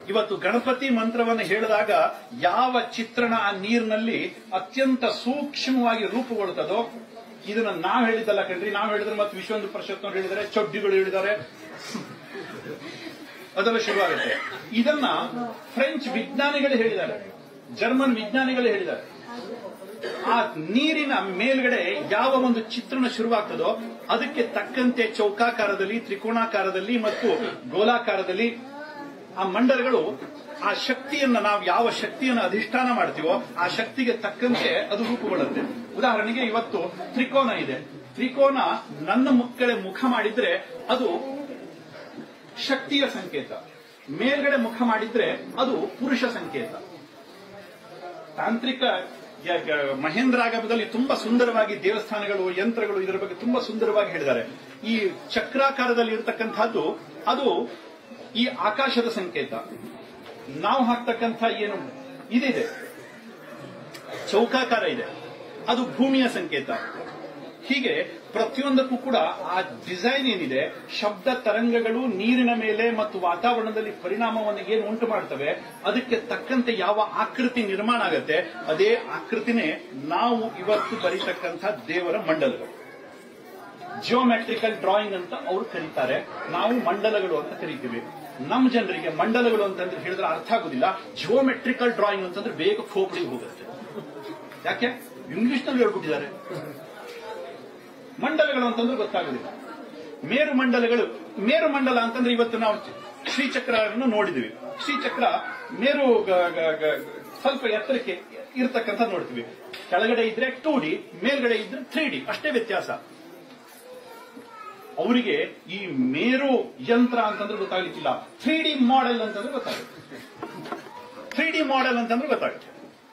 ಇವತ್ತು ಗಣಪತಿ ಮಂತ್ರವನ್ನು ಹೇಳಿದಾಗ ಯಾವ ಚಿತ್ರಣ ಆ ನೀರಿನಲ್ಲಿ ಅತ್ಯಂತ ಸೂಕ್ಷ್ಮವಾಗಿ ರೂಪುಗೊಳ್ಳುತ್ತದೋ ಇದನ್ನ ನಾವ್ ಹೇಳಿದ್ದಲ್ಲ ಕಣ್ರಿ ನಾವ್ ಹೇಳಿದ್ರೆ ಮತ್ತೆ ವಿಶ್ವಹಿಂದು ಪರಿಷತ್ನವ್ರು ಹೇಳಿದ್ದಾರೆ ಚೊಡ್ಡಿಗಳು ಹೇಳಿದ್ದಾರೆ ಅದೆಲ್ಲ ಶುರುವಾಗುತ್ತೆ ಇದನ್ನ ಫ್ರೆಂಚ್ ವಿಜ್ಞಾನಿಗಳು ಹೇಳಿದ್ದಾರೆ ಜರ್ಮನ್ ವಿಜ್ಞಾನಿಗಳು ಹೇಳಿದ್ದಾರೆ ಆ ನೀರಿನ ಮೇಲ್ಗಡೆ ಯಾವ ಒಂದು ಚಿತ್ರಣ ಶುರುವಾಗ್ತದೋ ಅದಕ್ಕೆ ತಕ್ಕಂತೆ ಚೌಕಾಕಾರದಲ್ಲಿ ತ್ರಿಕೋಣಾಕಾರದಲ್ಲಿ ಮತ್ತು ಗೋಲಾಕಾರದಲ್ಲಿ ಆ ಮಂಡಲಗಳು ಆ ಶಕ್ತಿಯನ್ನ ನಾವು ಯಾವ ಶಕ್ತಿಯನ್ನು ಅಧಿಷ್ಠಾನ ಮಾಡ್ತೀವೋ ಆ ಶಕ್ತಿಗೆ ತಕ್ಕಂತೆ ಅದು ರೂಪುಗೊಳ್ಳುತ್ತೆ ಉದಾಹರಣೆಗೆ ಇವತ್ತು ತ್ರಿಕೋನ ಇದೆ ತ್ರಿಕೋನ ನನ್ನ ಮುಕ್ಕಡೆ ಮುಖ ಮಾಡಿದ್ರೆ ಅದು ಶಕ್ತಿಯ ಸಂಕೇತ ಮೇಲ್ಗಡೆ ಮುಖ ಮಾಡಿದ್ರೆ ಅದು ಪುರುಷ ಸಂಕೇತ ತಾಂತ್ರಿಕ ಯ- ಯ- ಮಹೇಂದ್ರಾಗಮದಲ್ಲಿ ತುಂಬಾ ಸುಂದರವಾಗಿ ದೇವಸ್ಥಾನಗಳು ಯಂತ್ರಗಳು ಇದರ ಬಗ್ಗೆ ತುಂಬಾ ಸುಂದರವಾಗಿ ಹೇಳಿದ್ದಾರೆ ಈ ಚಕ್ರಾಕಾರದಲ್ಲಿ ಇರತಕ್ಕಂಥದ್ದು ಅದು ಈ ಆಕಾಶದ ಸಂಕೇತ ನಾವು ಹಾಕ್ತಕ್ಕಂಥ ಏನು ಇದಿದೆ ಚೌಕಾಕಾರ ಇದೆ ಅದು ಭೂಮಿಯ ಸಂಕೇತ ಹೀಗೆ ಪ್ರತಿಯೊಂದಕ್ಕೂ ಕೂಡ ಆ ಡಿಸೈನ್ ಏನಿದೆ ಶಬ್ದ ತರಂಗಗಳು ನೀರಿನ ಮೇಲೆ ಮತ್ತು ವಾತಾವರಣದಲ್ಲಿ ಪರಿಣಾಮವನ್ನು ಏನು ಉಂಟು ಮಾಡ್ತವೆ ಅದಕ್ಕೆ ತಕ್ಕಂತೆ ಯಾವ ಆಕೃತಿ ನಿರ್ಮಾಣ ಆಗತ್ತೆ ಅದೇ ಆಕೃತಿನೇ ನಾವು ಇವತ್ತು ಬರೀತಕ್ಕಂಥ ದೇವರ ಮಂಡಲಗಳು ಜಿಯೋಮೆಟ್ರಿಕಲ್ ಡ್ರಾಯಿಂಗ್ ಅಂತ ಅವರು ಕರೀತಾರೆ ನಾವು ಮಂಡಲಗಳು ಅಂತ ಕರಿತೀವಿ ನಮ್ಮ ಜನರಿಗೆ ಮಂಡಲಗಳು ಅಂತಂದ್ರೆ ಹೇಳಿದ್ರೆ ಅರ್ಥ ಆಗುದಿಲ್ಲ ಜಿಯೋಮೆಟ್ರಿಕಲ್ ಡ್ರಾಯಿಂಗ್ ಅಂತಂದ್ರೆ ಬೇಗ ಖೋಪಡಿ ಹೋಗುತ್ತೆ ಯಾಕೆ ಇಂಗ್ಲಿಷ್ ನಲ್ಲಿ ಹೇಳ್ಬಿಟ್ಟಿದ್ದಾರೆ ಮಂಡಲಗಳು ಅಂತಂದ್ರೆ ಗೊತ್ತಾಗುದಿಲ್ಲ ಮೇರು ಮಂಡಲಗಳು ಮೇರು ಮಂಡಲ ಅಂತಂದ್ರೆ ಇವತ್ತು ನಾವು ಶ್ರೀಚಕ್ರವನ್ನು ನೋಡಿದ್ವಿ ಶ್ರೀಚಕ್ರ ಮೇರು ಗ- ಗ- ಗ- ಸ್ವಲ್ಪ ಎತ್ತರಕ್ಕೆ ಇರ್ತಕ್ಕಂಥ ನೋಡ್ತೀವಿ ಕೆಳಗಡೆ ಇದ್ರೆ ಟೂ ಡಿ ಮೇಲ್ಗಡೆ ಇದ್ರೆ ತ್ರೀ ಡಿ ಅಷ್ಟೇ ವ್ಯತ್ಯಾಸ ಅವರಿಗೆ ಈ ಮೇರು ಯಂತ್ರ ಅಂತಂದ್ರೆ ಗೊತ್ತಾಗ್ಲಿಕ್ಕಿಲ್ಲ ತ್ರೀ ಡಿ ಮಾಡೆಲ್ ಅಂತಂದ್ರೆ ಗೊತ್ತಾಗುತ್ತೆ ತ್ರೀ ಡಿ ಮಾಡೆಲ್ ಅಂತಂದ್ರೆ ಗೊತ್ತಾಗುತ್ತೆ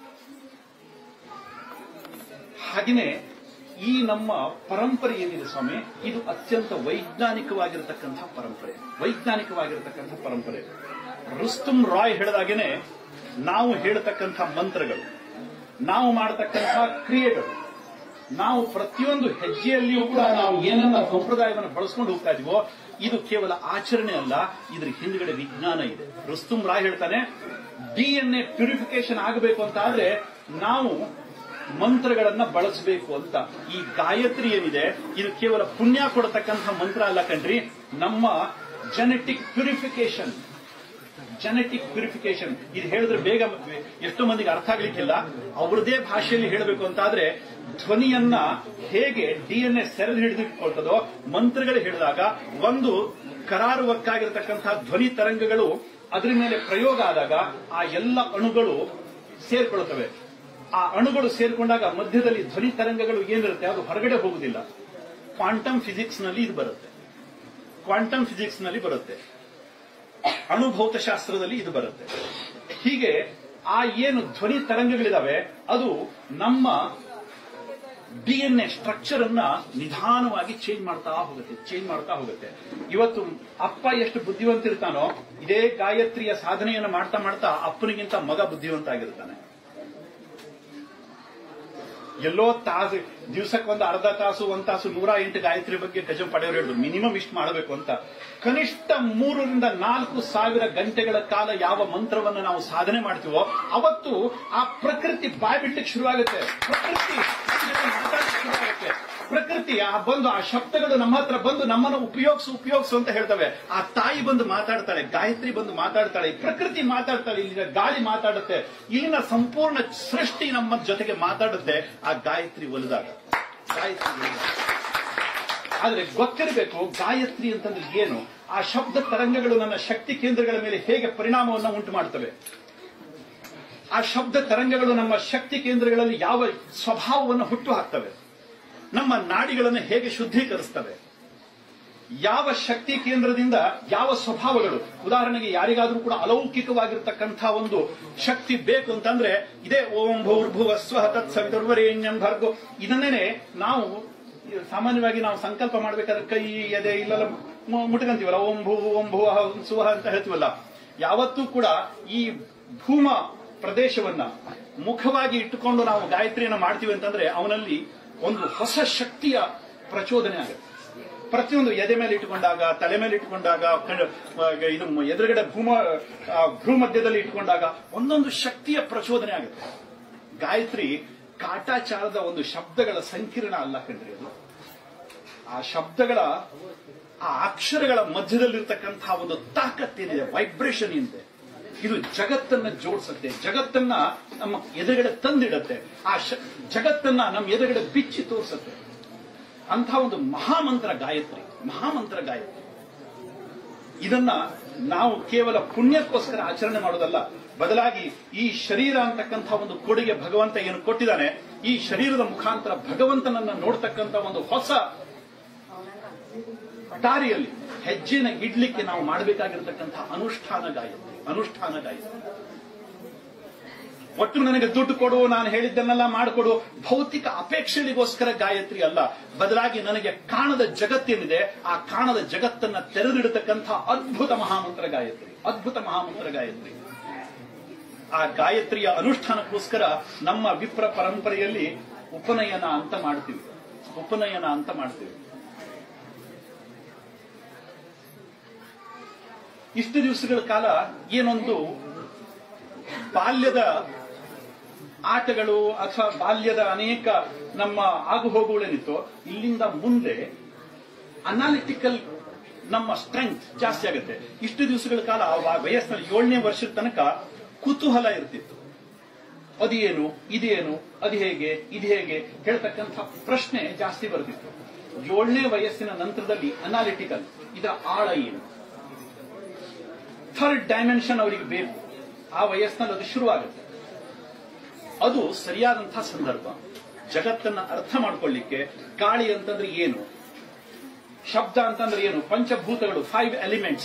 ಹಾಗೆಯೇ ಈ ನಮ್ಮ ಪರಂಪರೆ ಏನಿದೆ ಸ್ವಾಮಿ ಇದು ಅತ್ಯಂತ ವೈಜ್ಞಾನಿಕವಾಗಿರತಕ್ಕಂಥ ಪರಂಪರೆ ವೈಜ್ಞಾನಿಕವಾಗಿರತಕ್ಕಂಥ ಪರಂಪರೆ ರುಸ್ತುಂ ರಾಯ್ ಹೇಳಿದಾಗೇನೆ ನಾವು ಹೇಳ್ತಕ್ಕಂಥ ಮಂತ್ರಗಳು ನಾವು ಮಾಡತಕ್ಕಂಥ ಕ್ರಿಯೆಗಳು ನಾವು ಪ್ರತಿಯೊಂದು ಹೆಜ್ಜೆಯಲ್ಲಿಯೂ ಕೂಡ ನಾವು ಏನನ್ನ ಸಂಪ್ರದಾಯವನ್ನು ಬಳಸ್ಕೊಂಡು ಹೋಗ್ತಾ ಇದೀವೋ ಇದು ಕೇವಲ ಆಚರಣೆ ಅಲ್ಲ ಇದ್ರ ಹಿಂದ್ಗಡೆ ವಿಜ್ಞಾನ ಇದೆ ರುಸ್ತುಂ ರಾಯ್ ಹೇಳ್ತಾನೆ ಡಿಎನ್ಎ ಪ್ಯೂರಿಫಿಕೇಶನ್ ಆಗಬೇಕು ಅಂತ ಆದ್ರೆ ನಾವು ಮಂತ್ರಗಳನ್ನ ಬಳಸಬೇಕು ಅಂತ ಈ ಗಾಯತ್ರಿ ಏನಿದೆ ಇದು ಕೇವಲ ಪುಣ್ಯ ಕೊಡತಕ್ಕಂಥ ಮಂತ್ರ ಅಲ್ಲ ಕಣ್ರಿ ನಮ್ಮ ಜೆನೆಟಿಕ್ ಪ್ಯೂರಿಫಿಕೇಶನ್ ಜೆನೆಟಿಕ್ ಪ್ಯೂರಿಫಿಕೇಶನ್ ಇದು ಹೇಳಿದ್ರೆ ಬೇಗ ಎಷ್ಟೋ ಮಂದಿಗೆ ಅರ್ಥ ಆಗ್ಲಿಕ್ಕಿಲ್ಲ ಅವ್ರದೇ ಭಾಷೆಯಲ್ಲಿ ಹೇಳಬೇಕು ಅಂತಾದ್ರೆ ಧ್ವನಿಯನ್ನ ಹೇಗೆ ಡಿಎನ್ಎ ಸೆರೆದು ಹಿಡಿದಿಟ್ಕೊಳ್ತದೋ ಮಂತ್ರಗಳು ಹೇಳಿದಾಗ ಒಂದು ಕರಾರುವಕ್ಕಾಗಿರತಕ್ಕಂತಹ ಧ್ವನಿ ತರಂಗಗಳು ಅದರ ಮೇಲೆ ಪ್ರಯೋಗ ಆದಾಗ ಆ ಎಲ್ಲ ಅಣುಗಳು ಸೇರ್ಕೊಳ್ತವೆ ಆ ಅಣುಗಳು ಸೇರ್ಕೊಂಡಾಗ ಮಧ್ಯದಲ್ಲಿ ಧ್ವನಿ ತರಂಗಗಳು ಏನಿರುತ್ತೆ ಅದು ಹೊರಗಡೆ ಹೋಗುದಿಲ್ಲ ಕ್ವಾಂಟಮ್ ಫಿಸಿಕ್ಸ್ ನಲ್ಲಿ ಇದು ಬರುತ್ತೆ ಕ್ವಾಂಟಮ್ ಫಿಸಿಕ್ಸ್ ನಲ್ಲಿ ಬರುತ್ತೆ ಅಣುಭೌತಶಾಸ್ತ್ರದಲ್ಲಿ ಇದು ಬರುತ್ತೆ ಹೀಗೆ ಆ ಏನು ಧ್ವನಿ ತರಂಗಗಳಿದಾವೆ ಅದು ನಮ್ಮ ಡಿಎನ್ಎ ಸ್ಟ್ರಕ್ಚರ್ ಅನ್ನ ನಿಧಾನವಾಗಿ ಚೇಂಜ್ ಮಾಡ್ತಾ ಹೋಗುತ್ತೆ ಚೇಂಜ್ ಮಾಡ್ತಾ ಹೋಗುತ್ತೆ ಇವತ್ತು ಅಪ್ಪ ಎಷ್ಟು ಬುದ್ಧಿವಂತ ಇರ್ತಾನೋ ಇದೇ ಗಾಯತ್ರಿಯ ಸಾಧನೆಯನ್ನು ಮಾಡ್ತಾ ಮಾಡ್ತಾ ಅಪ್ಪನಿಗಿಂತ ಮಗ ಬುದ್ಧಿವಂತ ಆಗಿರ್ತಾನೆ ಎಲ್ಲೋ ತಾಸು ದಿವಸಕ್ಕೆ ಒಂದು ಅರ್ಧ ತಾಸು ಒಂದ್ ತಾಸು ನೂರ ಎಂಟು ಗಾಯತ್ರಿ ಬಗ್ಗೆ ಗಜಂ ಪಡೆಯವರು ಹೇಳಿದ್ರು ಮಿನಿಮಮ್ ಇಷ್ಟು ಮಾಡಬೇಕು ಅಂತ ಕನಿಷ್ಠ ಮೂರರಿಂದ ನಾಲ್ಕು ಸಾವಿರ ಗಂಟೆಗಳ ಕಾಲ ಯಾವ ಮಂತ್ರವನ್ನು ನಾವು ಸಾಧನೆ ಮಾಡ್ತೀವೋ ಅವತ್ತು ಆ ಪ್ರಕೃತಿ ಬಾಯ್ಬಿಟ್ಟಕ್ಕೆ ಶುರುವಾಗುತ್ತೆ ಪ್ರಕೃತಿ ಮಾತಾಡಕ್ಕೆ ಶುರುವಾಗುತ್ತೆ ಪ್ರಕೃತಿ ಆ ಬಂದು ಆ ಶಬ್ದಗಳು ನಮ್ಮ ಹತ್ರ ಬಂದು ನಮ್ಮನ್ನು ಉಪಯೋಗಿಸು ಉಪಯೋಗಿಸು ಅಂತ ಹೇಳ್ತವೆ ಆ ತಾಯಿ ಬಂದು ಮಾತಾಡ್ತಾಳೆ ಗಾಯತ್ರಿ ಬಂದು ಮಾತಾಡ್ತಾಳೆ ಈ ಪ್ರಕೃತಿ ಮಾತಾಡ್ತಾಳೆ ಇಲ್ಲಿನ ಗಾಳಿ ಮಾತಾಡುತ್ತೆ ಇಲ್ಲಿನ ಸಂಪೂರ್ಣ ಸೃಷ್ಟಿ ನಮ್ಮ ಜೊತೆಗೆ ಮಾತಾಡುತ್ತೆ ಆ ಗಾಯತ್ರಿ ಒಲಿದಾಗ ಗಾಯತ್ರಿ ಒಲಿದಾಗ ಆದ್ರೆ ಗೊತ್ತಿರಬೇಕು ಗಾಯತ್ರಿ ಅಂತಂದ್ರೆ ಏನು ಆ ಶಬ್ದ ತರಂಗಗಳು ನನ್ನ ಶಕ್ತಿ ಕೇಂದ್ರಗಳ ಮೇಲೆ ಹೇಗೆ ಪರಿಣಾಮವನ್ನು ಉಂಟು ಮಾಡ್ತವೆ ಆ ಶಬ್ದ ತರಂಗಗಳು ನಮ್ಮ ಶಕ್ತಿ ಕೇಂದ್ರಗಳಲ್ಲಿ ಯಾವ ಸ್ವಭಾವವನ್ನು ಹುಟ್ಟು ಹಾಕ್ತವೆ ನಮ್ಮ ನಾಡಿಗಳನ್ನು ಹೇಗೆ ಶುದ್ಧೀಕರಿಸ್ತವೆ ಯಾವ ಶಕ್ತಿ ಕೇಂದ್ರದಿಂದ ಯಾವ ಸ್ವಭಾವಗಳು ಉದಾಹರಣೆಗೆ ಯಾರಿಗಾದ್ರೂ ಕೂಡ ಅಲೌಕಿಕವಾಗಿರ್ತಕ್ಕಂಥ ಒಂದು ಶಕ್ತಿ ಬೇಕು ಅಂತಂದ್ರೆ ಇದೇ ಓಂ ಭೂರ್ಭುವ ಸ್ವಹ ತತ್ ಸವಿತುರ್ವರೇಣ್ಯಂ ಭರ್ಗೋ ಇದನ್ನೇ ನಾವು ಸಾಮಾನ್ಯವಾಗಿ ನಾವು ಸಂಕಲ್ಪ ಮಾಡ್ಬೇಕಾದ್ರೆ ಕೈ ಎದೆ ಇಲ್ಲೆಲ್ಲ ಮು- ಮುಟ್ಕಂತೀವಲ್ಲ ಓಂ ಭೂ ಓಂ ಭುವ ಸುವಹ ಅಂತ ಹೇಳ್ತೀವಲ್ಲ ಯಾವತ್ತೂ ಕೂಡ ಈ ಭೂಮ ಪ್ರದೇಶವನ್ನ ಮುಖವಾಗಿ ಇಟ್ಟುಕೊಂಡು ನಾವು ಗಾಯತ್ರಿಯನ್ನ ಮಾಡ್ತೀವಿ ಅಂತಂದ್ರೆ ಅವನಲ್ಲಿ ಒಂದು ಹೊಸ ಶಕ್ತಿಯ ಪ್ರಚೋದನೆ ಆಗುತ್ತೆ ಪ್ರತಿಯೊಂದು ಎದೆ ಮೇಲೆ ಇಟ್ಕೊಂಡಾಗ ತಲೆ ಮೇಲೆ ಇಟ್ಕೊಂಡಾಗ ಕ- ಇದು ಎದುರುಗಡೆ ಭೂಮ ಆ, ಭ್ರೂ ಮಧ್ಯದಲ್ಲಿ ಇಟ್ಕೊಂಡಾಗ ಒಂದೊಂದು ಶಕ್ತಿಯ ಪ್ರಚೋದನೆ ಆಗುತ್ತೆ ಗಾಯತ್ರಿ ಕಾಟಾಚಾರದ ಒಂದು ಶಬ್ದಗಳ ಸಂಕೀರ್ಣ ಅಲ್ಲ ಕಣ್ರಿ ಅದು ಆ ಶಬ್ದಗಳ ಆ ಅಕ್ಷರಗಳ ಮಧ್ಯದಲ್ಲಿರ್ತಕ್ಕಂತಹ ಒಂದು ತಾಕತ್ತೇನಿದೆ ವೈಬ್ರೇಷನ್ ಏನಿದೆ ಇದು ಜಗತ್ತನ್ನ ಜೋಡಿಸುತ್ತೆ ಜಗತ್ತನ್ನ ನಮ್ಮ ಎದುರುಗಡೆ ತಂದಿಡತ್ತೆ ಆ ಶ- ಜಗತ್ತನ್ನ ನಮ್ಮ ಎದುರುಗಡೆ ಬಿಚ್ಚಿ ತೋರಿಸುತ್ತೆ ಅಂಥ ಒಂದು ಮಹಾಮಂತ್ರ ಗಾಯತ್ರಿ ಮಹಾಮಂತ್ರ ಗಾಯತ್ರಿ ಇದನ್ನ ನಾವು ಕೇವಲ ಪುಣ್ಯಕ್ಕೋಸ್ಕರ ಆಚರಣೆ ಮಾಡೋದಲ್ಲ ಬದಲಾಗಿ ಈ ಶರೀರ ಅಂತಕ್ಕಂಥ ಒಂದು ಕೊಡುಗೆ ಭಗವಂತ ಏನು ಕೊಟ್ಟಿದ್ದಾನೆ ಈ ಶರೀರದ ಮುಖಾಂತರ ಭಗವಂತನನ್ನ ನೋಡ್ತಕ್ಕಂಥ ಒಂದು ಹೊಸ ದಾರಿಯಲ್ಲಿ ಹೆಜ್ಜೆನ ಇಡ್ಲಿಕ್ಕೆ ನಾವು ಮಾಡಬೇಕಾಗಿರತಕ್ಕಂಥ ಅನುಷ್ಠಾನ ಗಾಯತ್ರಿ ಅನುಷ್ಠಾನ ಗಾಯತ್ರಿ ಒಟ್ಟು ನನಗೆ ದುಡ್ಡು ಕೊಡು ನಾನು ಹೇಳಿದ್ದನ್ನೆಲ್ಲ ಮಾಡಿಕೊಡು ಭೌತಿಕ ಅಪೇಕ್ಷೆಗಳಿಗೋಸ್ಕರ ಗಾಯತ್ರಿ ಅಲ್ಲ ಬದಲಾಗಿ ನನಗೆ ಕಾಣದ ಜಗತ್ತೇನಿದೆ ಆ ಕಾಣದ ಜಗತ್ತನ್ನ ತೆರೆದಿಡತಕ್ಕಂಥ ಅದ್ಭುತ ಮಹಾಮಂತ್ರ ಗಾಯತ್ರಿ ಅದ್ಭುತ ಮಹಾಮಂತ್ರ ಗಾಯತ್ರಿ ಆ ಗಾಯತ್ರಿಯ ಅನುಷ್ಠಾನಕ್ಕೋಸ್ಕರ ನಮ್ಮ ವಿಪ್ರ ಪರಂಪರೆಯಲ್ಲಿ ಉಪನಯನ ಅಂತ ಮಾಡ್ತೀವಿ ಉಪನಯನ ಅಂತ ಮಾಡ್ತೀವಿ ಇಷ್ಟು ದಿವಸಗಳ ಕಾಲ ಏನೊಂದು ಬಾಲ್ಯದ ಆಟಗಳು ಅಥವಾ ಬಾಲ್ಯದ ಅನೇಕ ನಮ್ಮ ಆಗುಹೋಗುಗಳೇನಿತ್ತು ಇಲ್ಲಿಂದ ಮುಂದೆ ಅನಾಲಿಟಿಕಲ್ ನಮ್ಮ ಸ್ಟ್ರೆಂತ್ ಜಾಸ್ತಿ ಆಗುತ್ತೆ ಇಷ್ಟು ದಿವಸಗಳ ಕಾಲ ಆ ವಯಸ್ಸಿನಲ್ಲಿ ಏಳನೇ ವರ್ಷದ ತನಕ ಕುತೂಹಲ ಇರ್ತಿತ್ತು ಅದೇನು ಇದೇನು ಅದು ಹೇಗೆ ಇದು ಹೇಗೆ ಹೇಳ್ತಕ್ಕಂಥ ಪ್ರಶ್ನೆ ಜಾಸ್ತಿ ಬರ್ತಿತ್ತು ಏಳನೇ ವಯಸ್ಸಿನ ನಂತರದಲ್ಲಿ ಅನಾಲಿಟಿಕಲ್ ಇದರ ಆಳ ಏನು ಥರ್ಡ್ ಡೈಮೆನ್ಷನ್ ಅವರಿಗೆ ಬೇಕು ಆ ವಯಸ್ಸಿನಲ್ಲಿ ಅದು ಶುರುವಾಗುತ್ತೆ ಅದು ಸರಿಯಾದಂತಹ ಸಂದರ್ಭ ಜಗತ್ತನ್ನ ಅರ್ಥ ಮಾಡ್ಕೊಳ್ಳಿಕ್ಕೆ ಗಾಳಿ ಅಂತಂದ್ರೆ ಏನು ಶಬ್ದ ಅಂತಂದ್ರೆ ಏನು ಪಂಚಭೂತಗಳು ಫೈವ್ ಎಲಿಮೆಂಟ್ಸ್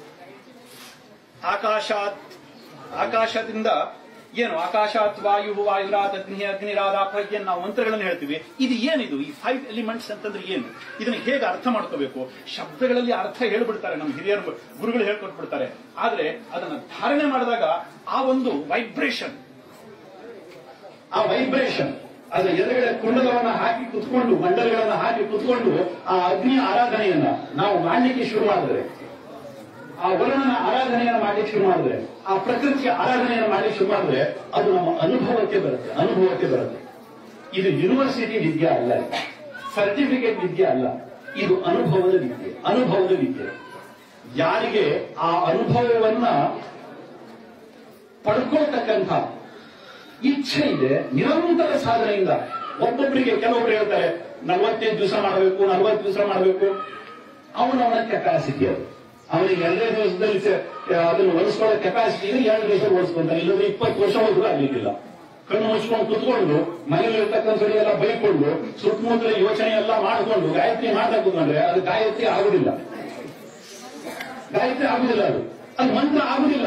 ಆಕಾಶಾತ್ ಆಕಾಶದಿಂದ ಏನು ಆಕಾಶಾತ್ ವಾಯು ವಾಯುರಾತ್ ಅಗ್ನಿ ಅಗ್ನಿರಾದ ಪ್ರಜ್ಞನ್ ನಾವು ಮಂತ್ರಗಳನ್ನು ಹೇಳ್ತೀವಿ ಇದು ಏನಿದು ಈ ಫೈವ್ ಎಲಿಮೆಂಟ್ಸ್ ಅಂತಂದ್ರೆ ಏನು ಇದನ್ನ ಹೇಗೆ ಅರ್ಥ ಮಾಡ್ಕೋಬೇಕು ಶಬ್ದಗಳಲ್ಲಿ ಅರ್ಥ ಹೇಳ್ಬಿಡ್ತಾರೆ ನಮ್ಮ ಹಿರಿಯರು ಗುರುಗಳು ಹೇಳ್ಕೊಟ್ಬಿಡ್ತಾರೆ ಆದ್ರೆ ಅದನ್ನ ಧಾರಣೆ ಮಾಡಿದಾಗ ಆ ಒಂದು ವೈಬ್ರೇಷನ್ ಆ ವೈಬ್ರೇಷನ್ ಅದರ ಎದುರುಗಡೆ ಕುಂಡಲವನ್ನ ಹಾಕಿ ಕುತ್ಕೊಂಡು ಮಂಡಲಗಳನ್ನ ಹಾಕಿ ಕುತ್ಕೊಂಡು ಆ ಅಗ್ನಿಯ ಆರಾಧನೆಯನ್ನ ನಾವು ಮಾಡ್ಲಿಕ್ಕೆ ಶುರು ಮಾಡಿದ್ರೆ ಆ ವರುಣನ ಆರಾಧನೆಯನ್ನು ಮಾಡ್ಲಿಕ್ಕೆ ಶುರು ಮಾಡಿದ್ರೆ ಆ ಪ್ರಕೃತಿಯ ಆರಾಧನೆಯನ್ನು ಮಾಡ್ಲಿಕ್ಕೆ ಶುರು ಮಾಡಿದ್ರೆ ಅದು ನಮ್ಮ ಅನುಭವಕ್ಕೆ ಬರುತ್ತೆ ಅನುಭವಕ್ಕೆ ಬರುತ್ತೆ ಇದು ಯೂನಿವರ್ಸಿಟಿ ವಿದ್ಯೆ ಅಲ್ಲ ಸರ್ಟಿಫಿಕೇಟ್ ವಿದ್ಯೆ ಅಲ್ಲ ಇದು ಅನುಭವದ ವಿದ್ಯೆ ಅನುಭವದ ವಿದ್ಯೆ ಯಾರಿಗೆ ಆ ಅನುಭವವನ್ನ ಪಡ್ಕೊಳ್ತಕ್ಕಂಥ ಇಚ್ಛೆ ಇದೆ ನಿರಂತರ ಸಾಧನೆಯಿಂದ ಒಬ್ಬೊಬ್ಬರಿಗೆ ಕೆಲವೊಬ್ರು ಹೇಳ್ತಾರೆ ನಲವತ್ತೈದು ದಿವಸ ಮಾಡಬೇಕು ನಲವತ್ತು ದಿವಸ ಮಾಡಬೇಕು ಅವನವನ ಕೆಪಾಸಿಟಿ ಅದು ಅವನಿಗೆ ಎರಡೇ ದಿವಸದಲ್ಲಿ ಸ- ಅದನ್ನು ಒಲಿಸ್ಕೊಳ್ಳೋ ಕೆಪಾಸಿಟಿ ಇದೆ ಎರಡು ದಿವಸ ಓಡಿಸ್ಕೊಂತಾನೆ ಇಲ್ಲದ್ರೆ ಇಪ್ಪತ್ತು ವರ್ಷ ಹೋದ್ರು ಆಗ್ಲಿಕ್ಕಿಲ್ಲ ಕಣ್ಣು ಮುಚ್ಕೊಂಡು ಕುತ್ಕೊಂಡು ಮನೇಲಿ ಇರ್ತಕ್ಕಂಥವರಿಗೆಲ್ಲ ಬೈಕೊಂಡು ಸುತ್ತಮುತ್ತಲ ಯೋಚನೆ ಎಲ್ಲ ಮಾಡಿಕೊಂಡು ಗಾಯತ್ರಿ ಮಾಡ್ತಾ ಕೂತ್ಕೊಂಡ್ರೆ ಅದು ಗಾಯತ್ರಿ ಆಗುದಿಲ್ಲ ಗಾಯತ್ರಿ ಆಗುದಿಲ್ಲ ಅದು ಅದು ಮಂತ್ರ ಆಗುದಿಲ್ಲ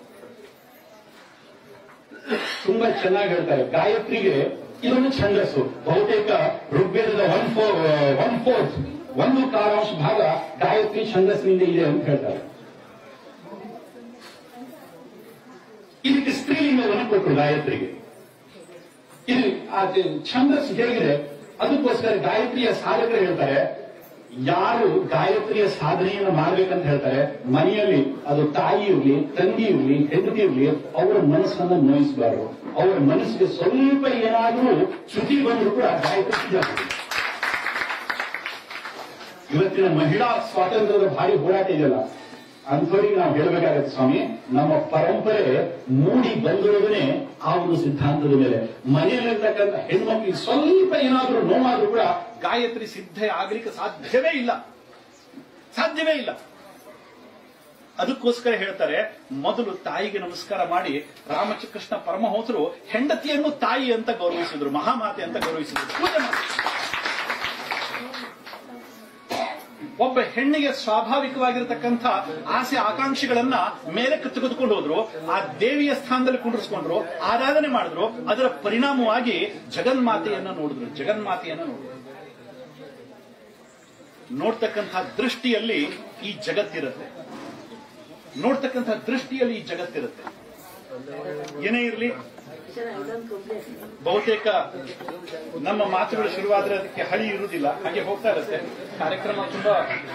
ತುಂಬಾ ಚೆನ್ನಾಗಿ ಹೇಳ್ತಾರೆ ಗಾಯತ್ರಿಗೆ ಇದೊಂದು ಛಂದಸ್ಸು ಬಹುತೇಕ ಋಗ್ವೇದದ ಒನ್ ಫೋರ್ ಒನ್ ಫೋರ್ತ್ ಒಂದು ಕಾಲಾಂಶ ಭಾಗ ಗಾಯತ್ರಿ ಛಂದಸ್ಸಿನಿಂದ ಇದೆ ಅಂತ ಹೇಳ್ತಾರೆ ಇದಕ್ಕೆ ಸ್ತ್ರೀಲಿಂಗವನ್ನು ಕೊಟ್ಟರು ಗಾಯತ್ರಿಗೆ ಇದು ಆ ಛಂದಸ್ಸು ಹೇಗಿದೆ ಅದಕ್ಕೋಸ್ಕರ ಗಾಯತ್ರಿಯ ಸಾಧಕರು ಹೇಳ್ತಾರೆ ಯಾರು ಗಾಯತ್ರಿಯ ಸಾಧನೆಯನ್ನು ಮಾಡ್ಬೇಕಂತ ಹೇಳ್ತಾರೆ ಮನೆಯಲ್ಲಿ ಅದು ತಾಯಿ ಇರ್ಲಿ ತಂಗಿ ಇರ್ಲಿ ಹೆಂಡತಿ ಇರ್ಲಿ ಅವರ ಮನಸ್ಸನ್ನ ನೋಯಿಸಬಾರದು ಅವರ ಮನಸ್ಸಿಗೆ ಸ್ವಲ್ಪ ಏನಾದರೂ ಚ್ಯುತಿ ಬಂದರೂ ಕೂಡ ಗಾಯತ್ರಿ ಸಿದ್ಧವಾಗಿದೆ. ಇವತ್ತಿನ ಮಹಿಳಾ ಸ್ವಾತಂತ್ರ್ಯದ ಭಾರಿ ಹೋರಾಟ ಇದೆಯಲ್ಲ ಅಂಥವ್ರಿಗೆ ನಾವು ಹೇಳಬೇಕಾಗತ್ತೆ ಸ್ವಾಮಿ ನಮ್ಮ ಪರಂಪರೆ ಮೂಡಿ ಬಂದಿರೋದನ್ನೇ ಆ ಒಂದು ಸಿದ್ಧಾಂತದ ಮೇಲೆ ಮನೆಯಲ್ಲಿರ್ತಕ್ಕಂಥ ಹೆಣ್ಮಕ್ಳಿಗೆ ಸ್ವಲ್ಪ ಏನಾದರೂ ನೋವಾದ್ರೂ ಕೂಡ ಗಾಯತ್ರಿ ಸಿದ್ಧ ಆಗ್ಲಿಕ್ಕೆ ಸಾಧ್ಯವೇ ಇಲ್ಲ ಸಾಧ್ಯವೇ ಇಲ್ಲ ಅದಕ್ಕೋಸ್ಕರ ಹೇಳ್ತಾರೆ ಮೊದಲು ತಾಯಿಗೆ ನಮಸ್ಕಾರ ಮಾಡಿ ರಾಮಕೃಷ್ಣ ಪರಮಹಂಸರು ಹೆಂಡತಿಯನ್ನು ತಾಯಿ ಅಂತ ಗೌರವಿಸಿದ್ರು ಮಹಾಮಾತೆ ಅಂತ ಗೌರವಿಸಿದ್ರು ಪೂಜೆ ಮಾಡಿ ಒಬ್ಬ ಹೆಣ್ಣಿಗೆ ಸ್ವಾಭಾವಿಕವಾಗಿರತಕ್ಕಂಥ ಆಸೆ ಆಕಾಂಕ್ಷೆಗಳನ್ನ ಮೇಲೆ ತೆಗೆದುಕೊಂಡು ಹೋದ್ರು ಆ ದೇವಿಯ ಸ್ಥಾನದಲ್ಲಿ ಕುಂಡ್ರಿಸ್ಕೊಂಡ್ರು ಆರಾಧನೆ ಮಾಡಿದ್ರು ಅದರ ಪರಿಣಾಮವಾಗಿ ಜಗನ್ಮಾತೆಯನ್ನ ನೋಡಿದ್ರು ಜಗನ್ಮಾತೆಯನ್ನ ನೋಡಿದ್ರು ನೋಡ್ತಕ್ಕಂಥ ದೃಷ್ಟಿಯಲ್ಲಿ ಈ ಜಗತ್ತಿರುತ್ತೆ ನೋಡ್ತಕ್ಕಂಥ ದೃಷ್ಟಿಯಲ್ಲಿ ಈ ಜಗತ್ತಿರುತ್ತೆ ಏನೇ ಇರಲಿ ಬಹುತೇಕ ನಮ್ಮ ಮಾತುಗಳು ಶುರುವಾದ್ರೆ ಅದಕ್ಕೆ ಹಳಿ ಇರುವುದಿಲ್ಲ ಹಾಗೆ ಹೋಗ್ತಾ ಇರುತ್ತೆ ಕಾರ್ಯಕ್ರಮ ತುಂಬಾ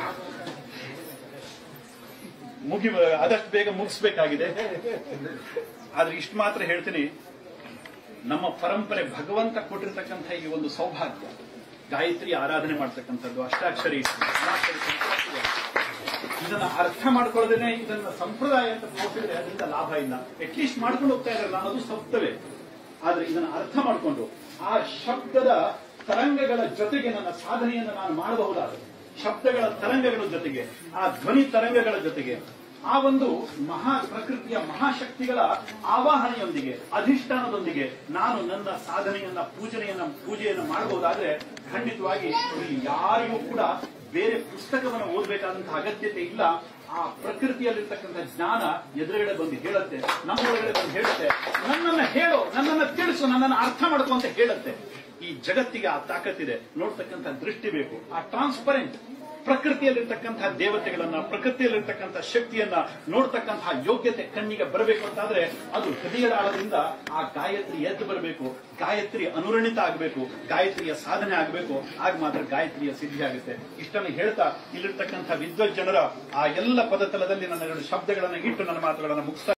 ಮುಗಿ ಆದಷ್ಟು ಬೇಗ ಮುಗಿಸ್ಬೇಕಾಗಿದೆ ಆದ್ರೆ ಇಷ್ಟು ಮಾತ್ರ ಹೇಳ್ತೀನಿ ನಮ್ಮ ಪರಂಪರೆ ಭಗವಂತ ಕೊಟ್ಟಿರ್ತಕ್ಕಂಥ ಈ ಒಂದು ಸೌಭಾಗ್ಯ ಗಾಯತ್ರಿ ಆರಾಧನೆ ಮಾಡ್ತಕ್ಕಂಥದ್ದು ಅಷ್ಟಾಕ್ಷರಿ ಗುಣಾಕ್ಷರಿ ಸಂಸ್ಕೃತಿಯ. ಇದನ್ನ ಅರ್ಥ ಮಾಡ್ಕೊಳ್ಳದೇನೆ ಇದನ್ನ ಸಂಪ್ರದಾಯ ಅಂತ ತೋರಿಸಿದ್ರೆ ಅದರಿಂದ ಲಾಭ ಇಲ್ಲ ಅಟ್ಲೀಸ್ಟ್ ಮಾಡ್ಕೊಂಡು ಹೋಗ್ತಾ ಇದ್ದಾರೆ ನಾನು ಅದು ಸಪ್ತವೇ ಆದ್ರೆ ಇದನ್ನ ಅರ್ಥ ಮಾಡಿಕೊಂಡು ಆ ಶಬ್ದದ ತರಂಗಗಳ ಜೊತೆಗೆ ನನ್ನ ಸಾಧನೆಯನ್ನು ನಾನು ಮಾಡಬಹುದಾದ ಶಬ್ದಗಳ ತರಂಗಗಳ ಜೊತೆಗೆ ಆ ಧ್ವನಿ ತರಂಗಗಳ ಜೊತೆಗೆ ಆ ಒಂದು ಮಹಾ ಪ್ರಕೃತಿಯ ಮಹಾಶಕ್ತಿಗಳ ಆವಾಹನೆಯೊಂದಿಗೆ ಅಧಿಷ್ಠಾನದೊಂದಿಗೆ ನಾನು ನನ್ನ ಸಾಧನೆಯನ್ನ ಪೂಜನೆಯನ್ನ ಪೂಜೆಯನ್ನ ಮಾಡಬಹುದಾದ್ರೆ ಖಂಡಿತವಾಗಿ ಇಲ್ಲಿ ಯಾರಿಗೂ ಕೂಡ ಬೇರೆ ಪುಸ್ತಕವನ್ನು ಓದಬೇಕಾದಂತಹ ಅಗತ್ಯತೆ ಇಲ್ಲ ಆ ಪ್ರಕೃತಿಯಲ್ಲಿರ್ತಕ್ಕಂಥ ಜ್ಞಾನ ಎದುರುಗಡೆ ಬಂದು ಹೇಳುತ್ತೆ ನಮ್ಮ ಒಳಗಡೆ ಬಂದು ಹೇಳುತ್ತೆ ನನ್ನನ್ನ ಹೇಳು ನನ್ನನ್ನ ತಿಳಿಸು ನನ್ನನ್ನು ಅರ್ಥ ಮಾಡ್ಕೊ ಅಂತ ಹೇಳುತ್ತೆ ಈ ಜಗತ್ತಿಗೆ ಆ ತಾಕತ್ತಿದೆ ನೋಡ್ತಕ್ಕಂಥ ದೃಷ್ಟಿ ಬೇಕು ಆ ಟ್ರಾನ್ಸ್ಪರೆಂಟ್ ಪ್ರಕೃತಿಯಲ್ಲಿರ್ತಕ್ಕಂತಹ ದೇವತೆಗಳನ್ನ ಪ್ರಕೃತಿಯಲ್ಲಿರ್ತಕ್ಕಂಥ ಶಕ್ತಿಯನ್ನ ನೋಡ್ತಕ್ಕಂತಹ ಯೋಗ್ಯತೆ ಕಣ್ಣಿಗೆ ಬರಬೇಕು ಅಂತಾದ್ರೆ ಅದು ಹೃದಯದ ಆಳದಿಂದ ಆ ಗಾಯತ್ರಿ ಎದ್ದು ಬರಬೇಕು ಗಾಯತ್ರಿ ಅನುರಣಿತ ಆಗಬೇಕು ಗಾಯತ್ರಿಯ ಸಾಧನೆ ಆಗಬೇಕು ಆಗ ಮಾತ್ರ ಗಾಯತ್ರಿಯ ಸಿದ್ಧಿ ಆಗುತ್ತೆ ಇಷ್ಟನ್ನು ಹೇಳ್ತಾ ಇಲ್ಲಿರ್ತಕ್ಕಂಥ ವಿದ್ವತ್ ಜನರ ಆ ಎಲ್ಲ ಪದತಲದಲ್ಲಿ ನನ್ನ ಎರಡು ಶಬ್ದಗಳನ್ನು ಇಟ್ಟು ನನ್ನ ಮಾತುಗಳನ್ನು ಮುಗಿಸ್ತಾ